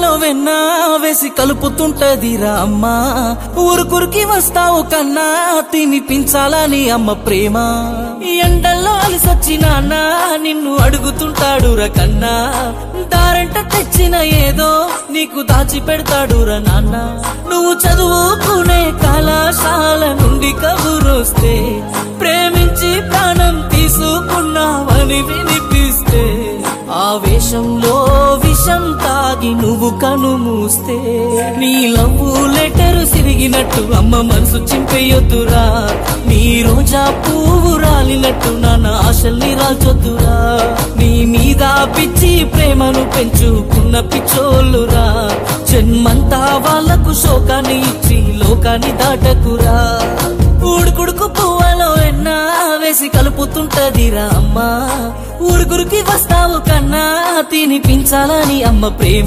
పువ్వలో వెన్న వేసి కలుపుతుంటదిరా అమ్మా ఊరుకురికి వస్తావు కన్నా తినిపించాలని అమ్మ ప్రేమ ఈ ఎండల్లో అలిసొచ్చి నాన్న నిన్ను అడుగుతుంటాడురా కన్నా దారంట తెచ్చిన ఏదో నీకు దాచి పెడతాడురా నాన్న నువ్వు చదువుకునే కళాశాల నుండి కబురొస్తే ప్రేమించి ప్రాణం తీసుకున్నావని వినిపిస్తే ఆవేశంలో విషం తాగి నువ్వు కను మూస్తే నీ లవ్వు లెటర్ సిరిగినట్టు అమ్మ మనసు చింపేయొద్దురా నీ రోజా పువ్వు రాలినట్టు నాన్న ఆశల్ని రాల్చొద్దురా నీ మీద పిచ్చి ప్రేమను పెంచుకున్న పిచ్చోళ్ళురా జన్మంతా వాళ్ళకు శోకాన్ని ఇచ్చి లోకాన్ని దాటకురా ఊడుకుడుకు పువ్వలో ఎన్నా వేసి కలుపుతుంటదిరా అమ్మా ఊరుగురికి వస్తావు కన్నా తినిపించాలని అమ్మ ప్రేమ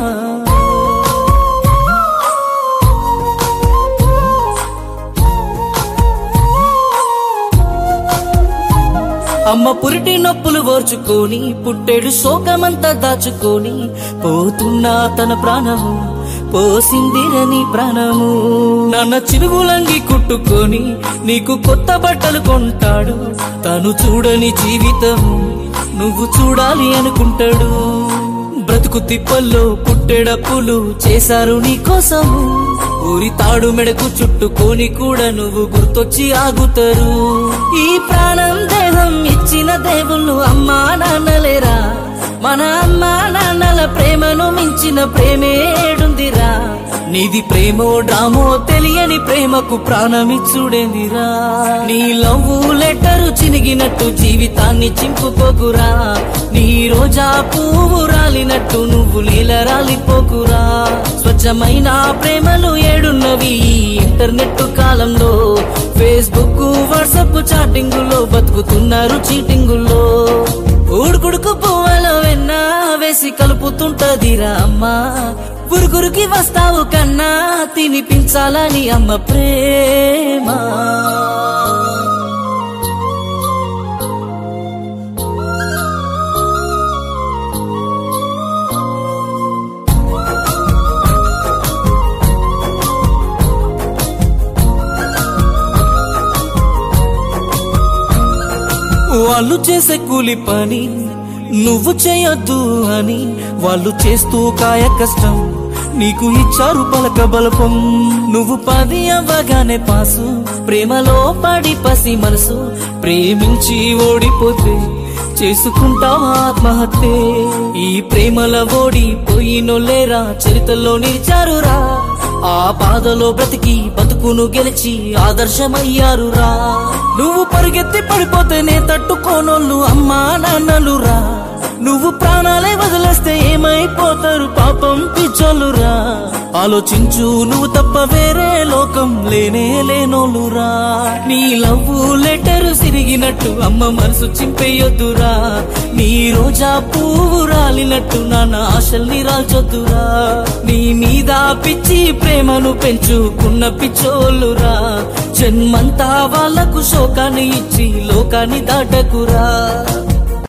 అమ్మ పురిటి నొప్పులు ఓర్చుకొని పుట్టెడు శోకమంతా దాచుకొని పోతున్నా తన ప్రాణము పోసిందిరని ప్రాణము నాన్న చిరుగులంగి కుట్టుకొని నీకు కొత్త బట్టలు కొంటాడు తను చూడని జీవితము నువ్వు చూడాలి అనుకుంటాడు బ్రతుకు తిప్పల్లో పుట్టెడప్పులు చేశారు నీ కోసము ఊరి తాడు మెడకు చుట్టుకొని కూడా నువ్వు గుర్తొచ్చి ఆగుతారు ఈ ప్రాణం దేహం ఇచ్చిన దేవుళ్ళు అమ్మా నాన్నలేరా మన అమ్మా నాన్నల ప్రేమను మించిన ప్రేమేడుందిరా నీది ప్రేమో డ్రామో తెలియని ప్రేమకు ప్రాణమిచ్చుడేందిరా నీ లవ్వు లెటరు చినిగినట్టు జీవితాన్ని చింపుకోకురా నీ రోజా పువ్వు రాలినట్టు నువ్వు నీల రాలిపోకురా స్వచ్ఛమైన ప్రేమలు ఏడున్నవి ఈ ఇంటర్నెట్ కాలంలో ఫేస్బుక్ వాట్సాప్ చాటింగులో బతుకుతున్నారు చీటింగుల్లో ఊడుకుడుకు పువ్వలో వెన్న వేసి కలుపుతుంటదిరా అమ్మా గురుగురికి వస్తావు కన్నా తినిపించాలని అమ్మ ప్రేమ వాళ్ళు చేసే కూలి పని నువ్వు చేయొద్దు అని వాళ్ళు చేస్తూ కాయ కష్టం నీకు ఇచ్చారు పలక బలపం నువ్వు పది అవ్వగానే పాసు ప్రేమలో పడి పసి మనసు ప్రేమించి ఓడిపోతే చేసుకుంటావా ఆత్మహత్య ఈ ప్రేమల ఓడిపోయినోలేరా చరిత్రలో నిలిచారురా ఆ బాధలో బ్రతికి బతుకును గెలిచి ఆదర్శమయ్యారురా నువ్వు పరిగెత్తి పడిపోతేనే తట్టుకోనోళ్ళు అమ్మా నాన్నలురా నువ్వు ప్రాణాలే వదిలేస్తే ఏమైపోతారు పాపం పిచ్చోళ్ళురా ఆలోచించు నువ్వు తప్ప వేరే లోకం లేనే లేనోళ్ళురా నీ లవ్వు లెటర్ సిరిగినట్టు అమ్మ మనసు చింపేయొద్దురా నీ రోజా పువ్వు రాలినట్టు నాన్న ఆశల్ని రాల్చొద్దురా నీ మీద పిచ్చి ప్రేమను పెంచుకున్న పిచ్చోళ్ళురా జన్మంతా వాళ్ళకు శోకాన్ని ఇచ్చి లోకాన్ని దాటకురా